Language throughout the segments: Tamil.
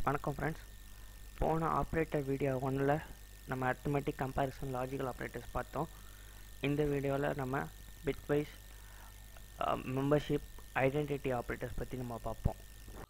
வணக்கம் ஃப்ரெண்ட்ஸ் போன ஆப்ரேட்டர் வீடியோ ஒன்றில் நம்ம அர்த்தமெட்டிக் கம்பேரிசன் லாஜிக்கல் ஆப்ரேட்டர்ஸ் பார்த்தோம் இந்த வீடியோவில் நம்ம பிட்வைஸ் மெம்பர்ஷிப் ஐடென்டிட்டி ஆப்ரேட்டர்ஸ் பற்றி நம்ம பார்ப்போம்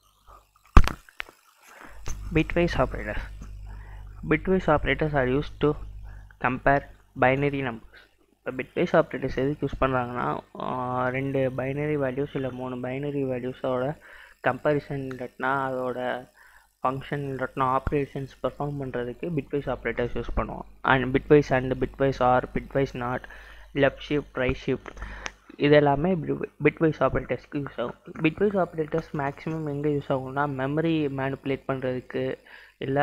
bitwise operators bitwise operators are used to compare binary numbers இப்போ bitwise operators எதுக்கு யூஸ் பண்ணுறாங்கன்னா ரெண்டு பைனரி வேல்யூஸ் இல்லை மூணு பைனரி வேல்யூஸோட கம்பேரிசன் இல்லாட்டினா அதோட ஃபங்க்ஷன் இல்லாட்டினா ஆப்ரேஷன்ஸ் பெர்ஃபார்ம் பண்ணுறதுக்கு bitwise operators யூஸ் பண்ணுவோம் and bitwise and bitwise or bitwise not left shift right shift இது எல்லாமே பிட்வைஸ் ஆப்ரேட்டர்ஸ்க்கு யூஸ் ஆகும் பிட்வைஸ் ஆப்ரேட்டர்ஸ் மேக்ஸிமம் எங்கே யூஸ் ஆகும்னா மெமரி மேனிப்புலேட் பண்ணுறதுக்கு இல்லை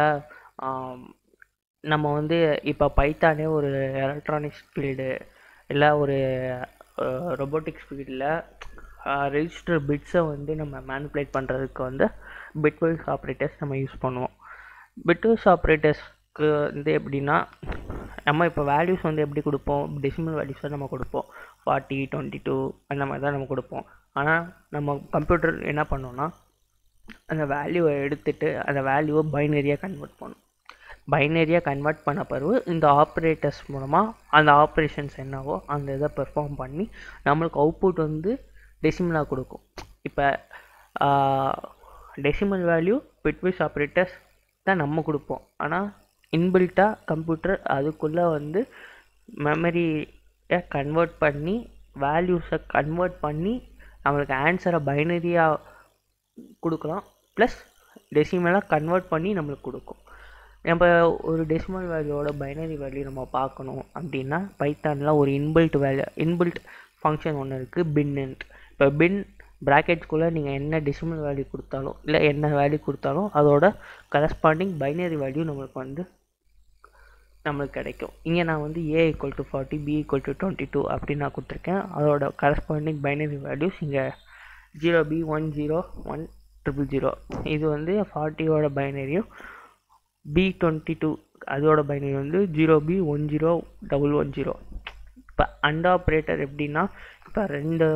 நம்ம வந்து இப்போ பைத்தானே ஒரு எலக்ட்ரானிக்ஸ் ஃபீல்டு இல்லை ஒரு ரொபோட்டிக்ஸ் ஃபீல்டில் ரெஜிஸ்டர் பிட்ஸை வந்து நம்ம மேனிப்புலேட் பண்ணுறதுக்கு வந்து பிட்வைஸ் ஆப்ரேட்டர்ஸ் நம்ம யூஸ் பண்ணுவோம் பிட்வைஸ் ஆப்ரேட்டர்ஸ்க்கு வந்து எப்படின்னா நம்ம இப்போ வேல்யூஸ் வந்து எப்படி கொடுப்போம் டெசிமல் வேல்யூஸை நம்ம கொடுப்போம் ஃபார்ட்டி டுவெண்ட்டி டூ அந்த மாதிரி தான் நம்ம கொடுப்போம் ஆனால் நம்ம கம்ப்யூட்டர் என்ன பண்ணோன்னா அந்த வேல்யூவை எடுத்துட்டு அந்த வேல்யூவை பைனரியாக கன்வெர்ட் பண்ணும் பைனரியாக கன்வெர்ட் பண்ண பிறகு இந்த ஆப்ரேட்டர்ஸ் மூலமாக அந்த ஆப்ரேஷன்ஸ் என்னவோ அந்த இதை பெர்ஃபார்ம் பண்ணி நம்மளுக்கு அவுட்புட் வந்து டெசிமலாக கொடுக்கும் இப்போ டெசிமல் வேல்யூ பிட்வைஸ் ஆப்ரேட்டர்ஸ் தான் நம்ம கொடுப்போம் ஆனால் இன்பில்ட்டாக கம்ப்யூட்டர் அதுக்குள்ளே வந்து மெமரியை கன்வெர்ட் பண்ணி வேல்யூஸை கன்வெர்ட் பண்ணி நம்மளுக்கு ஆன்சரை பைனரியாக கொடுக்கலாம் ப்ளஸ் டெசிமலாக கன்வெர்ட் பண்ணி நம்மளுக்கு கொடுக்கும் நம்ம ஒரு டெசிமல் வேல்யூவோட பைனரி வேல்யூ நம்ம பார்க்கணும் அப்படின்னா பைத்தானில் ஒரு இன்பில்ட் வேல்யூ இன்பில்ட் ஃபங்க்ஷன் ஒன்று இருக்குது பின்னுன்ட் இப்போ பின் ப்ராக்கெட்ஸ்குள்ளே நீங்கள் என்ன டெசிமல் வேல்யூ கொடுத்தாலும் இல்லை என்ன வேல்யூ கொடுத்தாலும் அதோட கரஸ்பாண்டிங் பைனரி வேல்யூ நம்மளுக்கு வந்து நம்மளுக்கு கிடைக்கும் இங்கே நான் வந்து A equal to forty B equal to twenty two அப்படின்னு நான் கொடுத்துருக்கேன் அதோட கரஸ்பாண்டிங் பைனரி வேல்யூஸ் இங்கே zero B one zero one triple zero இது வந்து ஃபார்ட்டியோட பைனரியும் பி டுவெண்ட்டி டூ அதோட பைனரி வந்து zero B one zero double one zero இப்போ அண்ட் ஆப்ரேட்டர் எப்படின்னா இப்போ ரெண்டு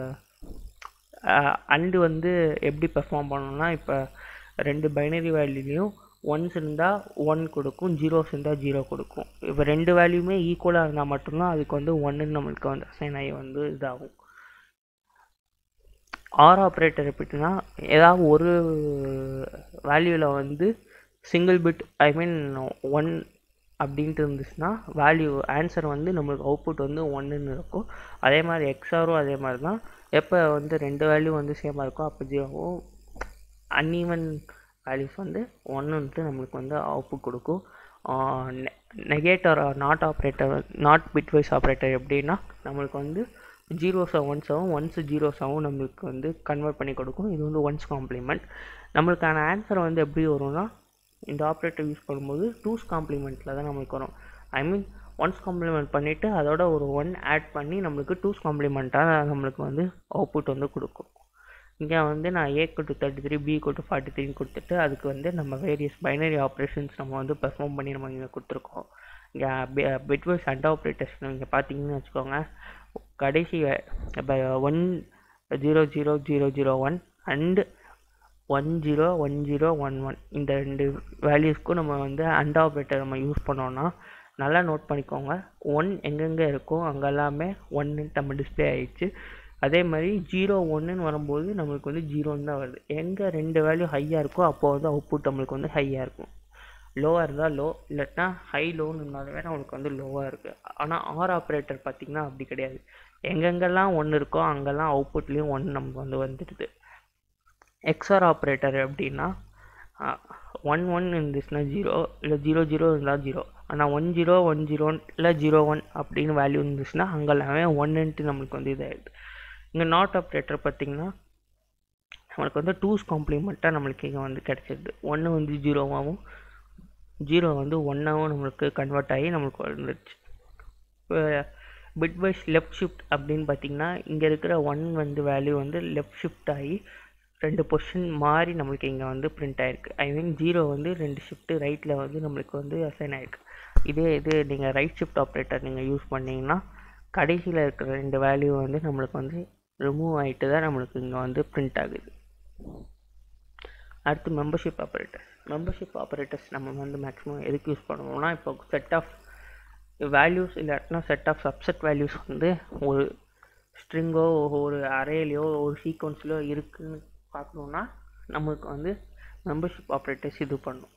அண்டு வந்து எப்படி பெர்ஃபார்ம் பண்ணணும்னா இப்போ ரெண்டு பைனரி வேல்யூலையும் ஒன்ஸ் இருந்தால் ஒன் கொடுக்கும் ஜீரோஸ் இருந்தால் ஜீரோ கொடுக்கும் இப்போ ரெண்டு வேல்யூமே ஈக்குவலாக இருந்தால் மட்டும்தான் அதுக்கு வந்து ஒன்றுன்னு நம்மளுக்கு வந்து அசைன் ஆகி வந்து இதாகும் ஆர் ஆப்ரேட்டர் எப்படின்னா ஏதாவது ஒரு வேல்யூவில் வந்து single bit I mean one அப்படின்ட்டு இருந்துச்சுன்னா வேல்யூ ஆன்சர் வந்து நம்மளுக்கு அவுட்புட் வந்து ஒன்றுன்னு இருக்கும் அதே மாதிரி எக்ஸாரும் அதே மாதிரி தான் எப்போ வந்து ரெண்டு வேல்யூ வந்து சேமாக இருக்கும் அப்போ ஜீரோவும் அன்ஈவன் வேல்யூஸ் வந்து ஒன்றுன்ட்டு நம்மளுக்கு வந்து அவுட்புட் கொடுக்கும் negator not operator not bitwise operator எப்படின்னா நம்மளுக்கு வந்து ஜீரோஸை ஒன்ஸாகவும் ஒன்ஸ் ஜீரோஸாகவும் நம்மளுக்கு வந்து கன்வெர்ட் பண்ணி கொடுக்கும் இது வந்து ஒன்ஸ் காம்ப்ளிமெண்ட் நம்மளுக்கான ஆன்சர் வந்து எப்படி வரும்னா இந்த ஆப்ரேட்டர் யூஸ் பண்ணும்போது டூஸ் காம்ப்ளிமெண்ட்டில் தான் நம்மளுக்கு வரும் ஐ மீன் ஒன்ஸ் காம்ப்ளிமெண்ட் பண்ணிவிட்டு அதோட ஒரு ஒன் ஆட் பண்ணி நம்மளுக்கு டூஸ் காம்ப்ளிமெண்ட்டாக நம்மளுக்கு வந்து அவுட்புட் வந்து கொடுக்கும் இங்கே வந்து நான் A to thirty three B to forty த்ரீன்னு கொடுத்துட்டு அதுக்கு வந்து நம்ம வேரியஸ் பைனரி ஆப்ரேஷன்ஸ் நம்ம வந்து பெர்ஃபார்ம் பண்ணி நம்ம இங்கே கொடுத்துருக்கோம் இங்கே பிட்வைஸ் அண்ட் ஆப்ரேட்டர்ஸ் இங்கே பார்த்தீங்கன்னு வச்சுக்கோங்க கடைசி இப்போ one zero zero zero zero one and one zero one zero one one இந்த ரெண்டு வேல்யூஸ்க்கும் நம்ம வந்து அண்ட் ஆப்ரேட்டர் நம்ம யூஸ் பண்ணோன்னா நல்லா நோட் பண்ணிக்கோங்க ஒன் எங்கெங்கே இருக்கோ அங்கெல்லாமே ஒன்று நம்ம டிஸ்பிளே ஆயிடுச்சு அதே மாதிரி ஜீரோ ஒன்றுன்னு வரும்போது நம்மளுக்கு வந்து ஜீரோன்னு தான் வருது எங்கே ரெண்டு வேல்யூ ஹையாக இருக்கோ அப்போ வந்து அவுட்புட் நம்மளுக்கு வந்து ஹையாக இருக்கும் லோவாக இருந்தால் லோ இல்லாட்டினா ஹை லோன்னு இருந்தாலுமே நம்மளுக்கு வந்து லோவாக இருக்குது ஆனால் ஆர் ஆப்ரேட்டர் பார்த்திங்கன்னா அப்படி கிடையாது எங்கெங்கெல்லாம் ஒன்று இருக்கோ அங்கெல்லாம் அவுட்புட்லேயும் ஒன்று நமக்கு வந்து வந்துடுது எக்ஸ்ஆர் ஆப்ரேட்டர் எப்படின்னா ஒன் ஒன் இருந்துச்சுன்னா ஜீரோ இல்லை ஜீரோ ஜீரோ இருந்தால் ஜீரோ ஆனால் ஒன் ஜீரோ ஒன் ஜீரோ இல்லை ஜீரோ ஒன் அப்படின்னு வேல்யூ இருந்துச்சுன்னா அங்கெல்லாமே ஒன்னுன்ட்டு நம்மளுக்கு வந்து இதாகிடுது இங்கே நாட் ஆப்ரேட்டர் பார்த்திங்கன்னா நம்மளுக்கு வந்து டூஸ் காம்ப்ளிமெண்ட்டாக நம்மளுக்கு இங்கே வந்து கிடச்சிடுது ஒன்று வந்து ஜீரோவாகவும் ஜீரோ வந்து ஒன்றாகவும் நம்மளுக்கு கன்வெர்ட் ஆகி நம்மளுக்கு வந்துடுச்சு இப்போ பிட்வைஸ் லெஃப்ட் ஷிஃப்ட் அப்படின்னு பார்த்திங்கன்னா இங்கே இருக்கிற ஒன் வந்து வேல்யூ வந்து லெஃப்ட் ஷிஃப்ட் ஆகி ரெண்டு பொசிஷன் மாறி நம்மளுக்கு இங்கே வந்து பிரிண்ட் ஆகிருக்கு ஐ மீன் ஜீரோ வந்து ரெண்டு ஷிஃப்ட்டு ரைட்டில் வந்து நம்மளுக்கு வந்து அசைன் ஆகிருக்கு இதே இது நீங்கள் ரைட் ஷிஃப்ட் ஆப்ரேட்டர் நீங்கள் யூஸ் பண்ணிங்கன்னா கடைசியில் இருக்கிற ரெண்டு வேல்யூ வந்து நம்மளுக்கு வந்து ரிமூவ் ஆகிட்டு தான் நம்மளுக்கு இங்கே வந்து பிரிண்ட் ஆகுது அடுத்து மெம்பர்ஷிப் ஆப்ரேட்டர்ஸ் மெம்பர்ஷிப் ஆப்ரேட்டர்ஸ் நம்ம வந்து மேக்ஸிமம் எதுக்கு யூஸ் பண்ணுவோம்னா இப்போ செட் ஆஃப் வேல்யூஸ் இல்லாட்டினா செட் ஆஃப் சப்செட் வேல்யூஸ் வந்து ஒரு ஸ்ட்ரிங்கோ ஒரு அரேலையோ ஒரு சீக்வன்ஸ்லையோ இருக்குன்னு பார்க்கணுன்னா நமக்கு வந்து மெம்பர்ஷிப் ஆப்ரேட்டர்ஸ் இது பண்ணும்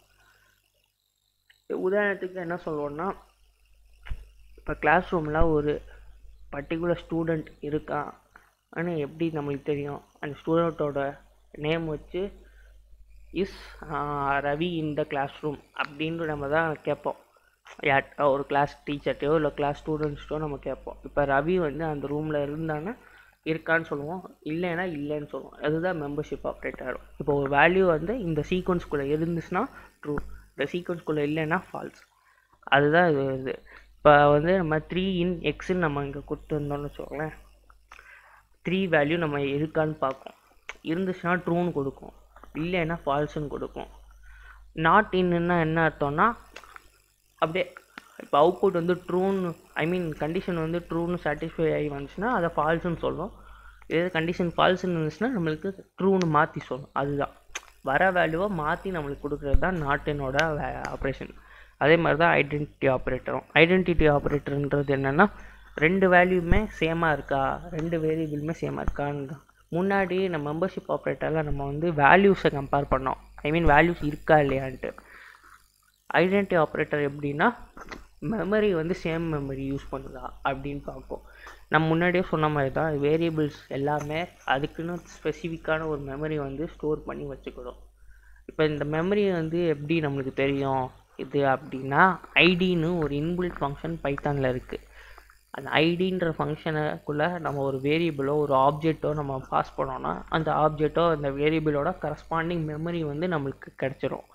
உதாரணத்துக்கு என்ன சொல்லுவோன்னா இப்போ கிளாஸ் ரூமில் ஒரு பர்டிகுலர் ஸ்டூடெண்ட் இருக்கான் ஆனால் எப்படி நம்மளுக்கு தெரியும் அந்த ஸ்டூடெண்ட்டோட நேம் வச்சு இஸ் ரவி இந்த கிளாஸ் ரூம் அப்படின்ட்டு நம்ம தான் கேட்போம் யார் ஒரு கிளாஸ் டீச்சர்ட்டையோ இல்லை கிளாஸ் ஸ்டூடெண்ட்ஸ்ட்டோ நம்ம கேட்போம் இப்போ ரவி வந்து அந்த ரூமில் இருந்தானா இருக்கான்னு சொல்லுவோம் இல்லைன்னா இல்லைன்னு சொல்லுவோம் அதுதான் மெம்பர்ஷிப் ஆப்ரேட்டர் இப்போ ஒரு வேல்யூ வந்து இந்த சீக்வன்ஸ்குள்ளே இருந்துச்சுன்னா ட்ரூ இந்த சீக்வன்ஸ்குள்ளே இல்லைன்னா ஃபால்ஸ் அதுதான் இது இது இப்போ வந்து நம்ம த்ரீ இன் எக்ஸ்ன்னு நம்ம இங்கே கொடுத்துருந்தோம்னு வச்சுக்கோங்களேன் த்ரீ வேல்யூ நம்ம இருக்கான்னு பார்க்கும் இருந்துச்சுன்னா ட்ரூன்னு கொடுக்கும் இல்லைன்னா ஃபால்ஸுன்னு கொடுக்கும் நாட் இன்னுன்னா என்ன அர்த்தம்னா அப்படியே இப்போ அவுட்புட் வந்து ட்ரூன்னு ஐ மீன் கண்டிஷன் வந்து ட்ரூன்னு சாட்டிஸ்ஃபை ஆகி வந்துச்சுன்னா அதை ஃபால்ஸுன்னு சொல்லும் இதே கண்டிஷன் ஃபால்ஸ்னு இருந்துச்சுன்னா நம்மளுக்கு ட்ரூன்னு மாற்றி சொல்லும் அதுதான் வர வேல்யூவை மாற்றி நம்மளுக்கு கொடுக்குறது தான் நாட்டினோட ஆப்ரேஷன் அதே மாதிரி தான் ஐடென்டிட்டி ஆப்ரேட்டரும் ஐடென்டிட்டி ஆப்ரேட்டர்ன்றது என்னென்னா ரெண்டு வேல்யூமே சேமாக இருக்கா ரெண்டு வேரியபிளுமே சேமாக இருக்கான்னு தான் முன்னாடி நம்ம மெம்பர்ஷிப் ஆப்ரேட்டரில் நம்ம வந்து வேல்யூஸை கம்பேர் பண்ணோம் ஐ மீன் வேல்யூஸ் இருக்கா இல்லையான்ட்டு ஐடென்டி ஆப்ரேட்டர் எப்படின்னா மெமரி வந்து சேம் மெமரி யூஸ் பண்ணுதா அப்படின்னு பார்ப்போம் நம்ம முன்னாடியே சொன்ன மாதிரி தான் வேரியபிள்ஸ் எல்லாமே அதுக்குன்னு ஸ்பெசிஃபிக்கான ஒரு மெமரி வந்து ஸ்டோர் பண்ணி வச்சுக்கணும் இப்போ இந்த மெமரி வந்து எப்படி நம்மளுக்கு தெரியும் இது அப்படின்னா ஐடின்னு ஒரு இன்பில்ட் ஃபங்க்ஷன் பைத்தானில் இருக்குது அந்த ஐடின்ற ஃபங்க்ஷனுக்குள்ளே நம்ம ஒரு வேரியபிளோ ஒரு ஆப்ஜெக்டோ நம்ம பாஸ் பண்ணோன்னா அந்த ஆப்ஜெக்டோ அந்த வேரியபிளோட கரஸ்பாண்டிங் மெமரி வந்து நம்மளுக்கு கிடச்சிரும்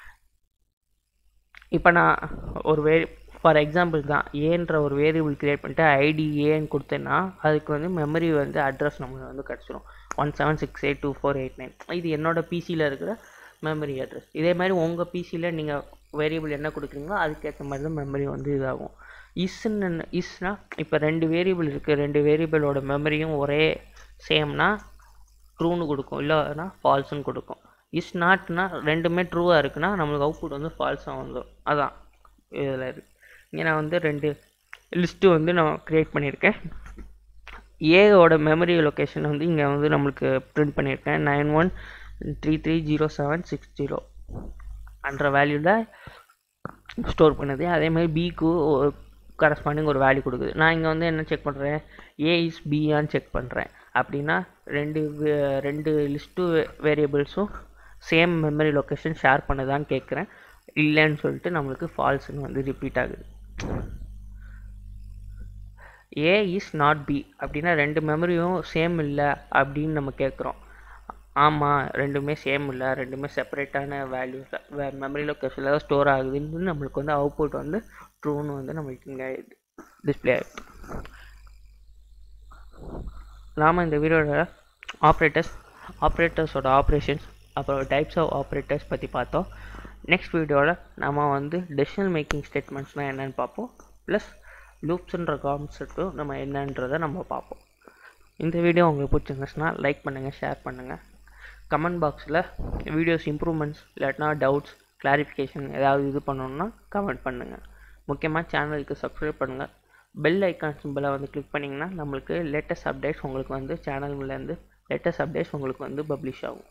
இப்போ நான் ஒரு வே ஃபார் எக்ஸாம்பிள் தான் ஏன்ற ஒரு வேரியபிள் க்ரியேட் பண்ணிட்டு ஐடி ஏன்னு கொடுத்தேன்னா அதுக்கு வந்து மெமரி வந்து அட்ரஸ் நம்மளுக்கு வந்து கிடச்சிரும் one seven six eight two four eight nine இது என்னோட பிசியில் இருக்கிற மெமரி அட்ரஸ் இதே மாதிரி உங்கள் பிசியில் நீங்கள் வேரியபிள் என்ன கொடுக்குறீங்களோ அதுக்கேற்ற மாதிரி தான் மெமரி வந்து இதாகும் இஸ்ன்னு இஸ்னா இப்போ ரெண்டு வேரியபிள் இருக்குது ரெண்டு வேரியபிளோட மெமரியும் ஒரே சேம்னா ட்ரூன்னு கொடுக்கும் இல்லைனா ஃபால்ஸுன்னு கொடுக்கும் இஸ் நாட்னா ரெண்டுமே ட்ரூவாக இருக்குன்னா நம்மளுக்கு அவுட்புட் வந்து ஃபால்ஸாக வந்துடும் அதான் இதில் இருக்குது இங்கே நான் வந்து ரெண்டு லிஸ்ட்டு வந்து நான் க்ரியேட் பண்ணியிருக்கேன் ஏவோட மெமரி லொக்கேஷன் வந்து இங்கே வந்து நம்மளுக்கு ப்ரிண்ட் பண்ணியிருக்கேன் nine one three three zero seven six zero அன்ற வேல்யூவில் ஸ்டோர் பண்ணுது அதேமாதிரி பிக்கு ஒரு கரஸ்பாண்டிங் ஒரு வேல்யூ கொடுக்குது நான் இங்கே வந்து என்ன செக் பண்ணுறேன் ஏ இஸ் பியான்னு செக் பண்ணுறேன் அப்படின்னா ரெண்டு ரெண்டு லிஸ்ட்டு வேரியபிள்ஸும் சேம் மெமரி லொக்கேஷன் ஷேர் பண்ணுதான்னு கேட்குறேன் இல்லைன்னு சொல்லிட்டு நம்மளுக்கு ஃபால்ஸ்னு வந்து ரிப்பீட் ஆகுது ஏ இஸ் நாட் பி அப்படின்னா ரெண்டு மெமரியும் சேம் இல்லை அப்படின்னு நம்ம கேட்குறோம் ஆமாம் ரெண்டுமே சேம் இல்லை ரெண்டுமே செப்பரேட்டான வேல்யூஸ் மெமரி லொக்கேஷனில் தான் ஸ்டோர் ஆகுதுன்னு நம்மளுக்கு வந்து அவுட்புட் வந்து ட்ரூன்னு வந்து நம்மளுக்கு இங்கே டிஸ்பிளே ஆகுது நாம் இந்த வீடியோட ஆப்ரேட்டர்ஸ் ஆப்ரேட்டர்ஸோட ஆப்ரேஷன்ஸ் அப்புறம் டைப்ஸ் ஆஃப் ஆப்ரேட்டர்ஸ் பற்றி பார்த்தோம் நெக்ஸ்ட் வீடியோவில் நம்ம வந்து டெசிஷன் மேக்கிங் ஸ்டேட்மெண்ட்ஸ்னால் என்னென்னு பார்ப்போம் ப்ளஸ் லூப்ஸுன்ற கான்செப்ட்டும் நம்ம என்னன்றதை நம்ம பார்ப்போம் இந்த வீடியோ உங்களுக்கு பிடிச்சிருந்துச்சுன்னா லைக் பண்ணுங்கள் ஷேர் பண்ணுங்கள் கமெண்ட் பாக்ஸில் வீடியோஸ் இம்ப்ரூவ்மெண்ட்ஸ் இல்லாட்டினா டவுட்ஸ் கிளாரிஃபிகேஷன் ஏதாவது இது பண்ணணுன்னா கமெண்ட் பண்ணுங்கள் முக்கியமாக சேனலுக்கு சப்ஸ்கிரைப் பண்ணுங்கள் பெல் ஐக்கான் சிம்பிளை வந்து கிளிக் பண்ணிங்கன்னா நம்மளுக்கு லேட்டஸ்ட் அப்டேட்ஸ் உங்களுக்கு வந்து சேனல்லேருந்து லேட்டஸ்ட் அப்டேட்ஸ் உங்களுக்கு வந்து பப்ளிஷ் ஆகும்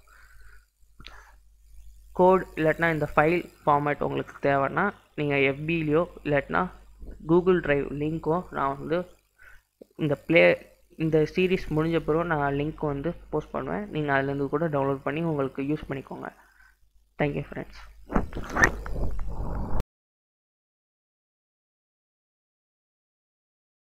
கோட் இல்லாட்டினா இந்த ஃபைல் ஃபார்மேட் உங்களுக்கு தேவைன்னா நீங்கள் எஃபிலேயோ இல்லாட்டினா கூகுள் ட்ரைவ் லிங்க்கும் நான் வந்து இந்த ப்ளே இந்த சீரீஸ் முடிஞ்ச பிறகு நான் லிங்க் வந்து போஸ்ட் பண்ணுவேன் நீங்கள் அதுலேருந்து கூட டவுன்லோட் பண்ணி உங்களுக்கு யூஸ் பண்ணிக்கோங்க தேங்க்யூ ஃப்ரெண்ட்ஸ்